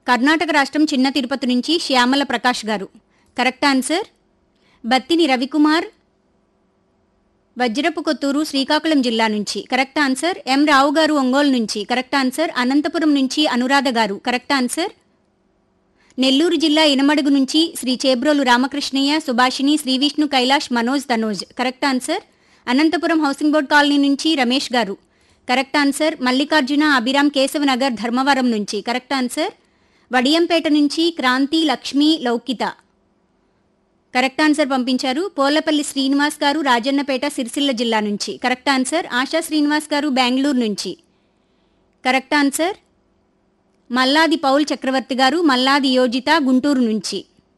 కర్ణాటక రాష్ట్రం చిన్న తిరుపతి నుంచి శ్యామల ప్రకాష్ గారు కరెక్ట్ ఆన్సర్ బత్తిని రవికుమార్ వజ్రపు కొత్తూరు శ్రీకాకుళం జిల్లా నుంచి కరెక్ట్ ఆన్సర్ ఎం రావు గారు ఒంగోలు నుంచి కరెక్ట్ ఆన్సర్ అనంతపురం నుంచి అనురాధ గారు కరెక్ట్ ఆన్సర్ నెల్లూరు జిల్లా ఇనమడుగు నుంచి Sri Chebrolu Ramakrishnaiah Subhashini Sri Vishnu Kailash Manoj Tanoj correct answer Anantapuram housing board colony నుంచి రమేష్ గారు కరెక్ట్ ఆన్సర్ మల్లికార్జున అభిరామ్ కేశవనగర్ ధర్మవరం నుంచి కరెక్ట్ ఆన్సర్ వడియంపేట నుంచి క్రాంతి లక్ష్మి లౌకిత కరెక్ట్ ఆన్సర్ పంపించారు పోలపల్లి శ్రీనివాస్ గారు రాజన్నపేట సిరిసిల్ల జిల్లా నుంచి కరెక్ట్ ఆన్సర్ ఆశా శ్రీనివాస్ గారు బెంగళూరు నుంచి కరెక్ట్ ఆన్సర్ మల్లాది పౌల్ చక్రవర్తి గారు మల్లాది యోజిత గుంటూరు నుంచి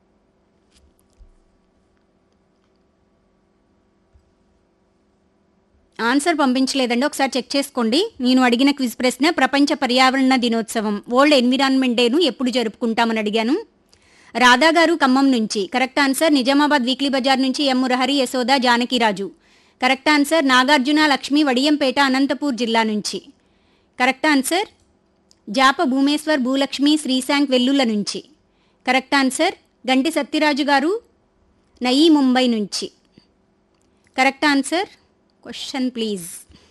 ఆన్సర్ పంపించలేదండి ఒకసారి చెక్ చేసుకోండి నేను అడిగిన క్విజ్ ప్రశ్న ప్రపంచ పర్యావరణ దినోత్సవం వరల్డ్ ఎన్విరాన్మెంట్ డేను ఎప్పుడు జరుపుకుంటామని అడిగాను రాధా గారు ఖమ్మం నుంచి correct answer Nizamabad weekly bazaar నుంచి M Murahari Yashoda Janakiraju correct answer Nagarjuna Lakshmi Vadiyampeta Anantapur జిల్లా నుంచి కరెక్ట్ ఆన్సర్ జాప భూమేశ్వర్ భూలక్ష్మి శ్రీశాంక్ వెల్లుల నుంచి కరెక్ట్ ఆన్సర్ గంటి సత్యరాజు గారు నయీ ముంబై నుంచి కరెక్ట్ ఆన్సర్ క్వశ్చన్ ప్లీజ్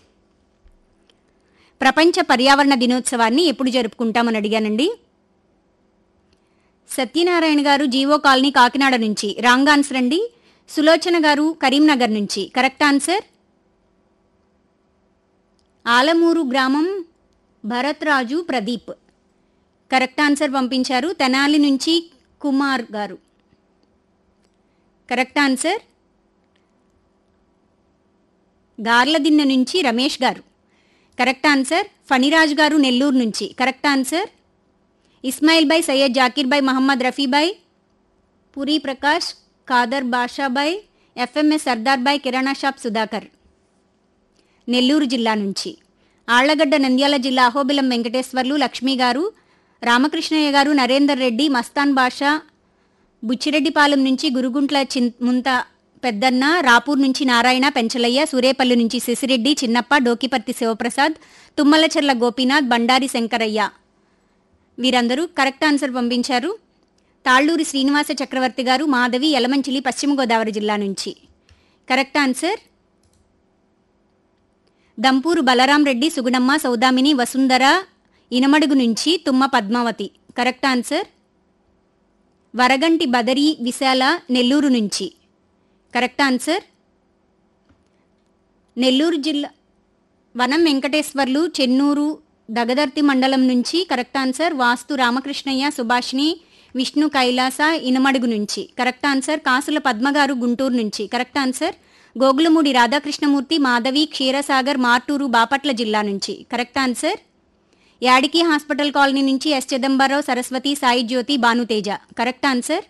ప్రపంచ పర్యావరణ దినోత్సవాన్ని ఎప్పుడు జరుపుకుంటామని అడిగానండి సత్యనారాయణ గారు జీవో కాలనీ కాకినాడ నుంచి రాంగ్ ఆన్సర్ అండి సులోచన గారు కరీంనగర్ నుంచి కరెక్ట్ ఆన్సర్ ఆలమూరు గ్రామం భరత్ రాజు ప్రదీప్ కరెక్ట్ ఆన్సర్ పంపించారు తెనాలి నుంచి కుమార్ గారు కరెక్ట్ ఆన్సర్ గార్లదిన్న నుంచి రమేష్ గారు కరెక్ట్ ఆన్సర్ ఫణిరాజ్ గారు నెల్లూరు నుంచి correct answer Ismail Bhai Syed Zakir Bhai Mohammed Rafibhai Puri Prakash Khader Bashabhai FMS Sardar Bhai కిరాణా షాప్ సుధాకర్ నెల్లూరు జిల్లా నుంచి ఆళ్లగడ్డ నంద్యాల జిల్లా అహోబిలం వెంకటేశ్వర్లు లక్ష్మి గారు రామకృష్ణయ్య గారు నరేందర్ రెడ్డి మస్తాన్ బాషా బుచ్చిరెడ్డిపాలెం నుంచి గురుగుంట్ల చిన్ ముంత పెద్దన్న రాపూర్ నుంచి నారాయణ పెంచలయ్య సూరేపల్లి నుంచి శశిరెడ్డి చిన్నప్ప డోకిపర్తి శివప్రసాద్ తుమ్మలచెర్ల గోపీనాథ్ బండారి శంకరయ్య వీరందరూ కరెక్ట్ ఆన్సర్ పంపించారు తాళ్ళూరి శ్రీనివాస చక్రవర్తి గారు మాధవి యలమంచిలి పశ్చిమ గోదావరి జిల్లా నుంచి కరెక్ట్ ఆన్సర్ దంపూరు బలరాం రెడ్డి సుగుణమ్మ సౌదామిని వసుంధర ఇనమడుగు నుంచి తుమ్మ పద్మావతి కరెక్ట్ ఆన్సర్ వరగంటి బదరి విశాల నెల్లూరు నుంచి కరెక్ట్ ఆన్సర్ నెల్లూరు జిల్లా వనం వెంకటేశ్వర్లు చెన్నూరు దగదర్తి మండలం నుంచి కరెక్ట్ ఆన్సర్ వాస్తు రామకృష్ణయ్య సుభాష్ని విష్ణు కైలాస ఇనమడుగు నుంచి కరెక్ట్ ఆన్సర్ కాసుల పద్మగారు గుంటూరు నుంచి కరెక్ట్ ఆన్సర్ గోగులమూడి రాధాకృష్ణమూర్తి మాధవి క్షీరసాగర్ మార్టూరు బాపట్ల జిల్లా నుంచి correct answer Yadiki hospital colony నుంచి S Chidambararao Saraswathi Sai Jyothi Bhanuteja correct answer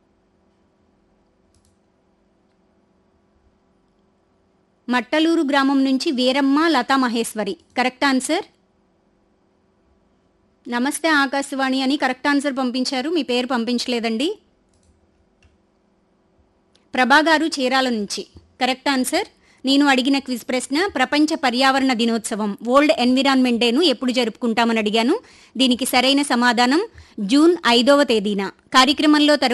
Mattaluru గ్రామం నుంచి వీరమ్మ లతా మహేశ్వరి కరెక్ట్ ఆన్సర్ నమస్తే ఆకాశవాణి అని కరెక్ట్ ఆన్సర్ పంపించారు మీ పేరు పంపించలేదండి ప్రభా గారు చీరాల నుంచి కరెక్ట్ ఆన్సర్ నేను అడిగిన క్విజ్ ప్రశ్న ప్రపంచ పర్యావరణ దినోత్సవం వరల్డ్ ఎన్విరాన్మెంట్ డేను ఎప్పుడు జరుపుకుంటామని అడిగాను దీనికి సరైన సమాధానం జూన్ ఐదవ తేదీన కార్యక్రమంలో తరువాత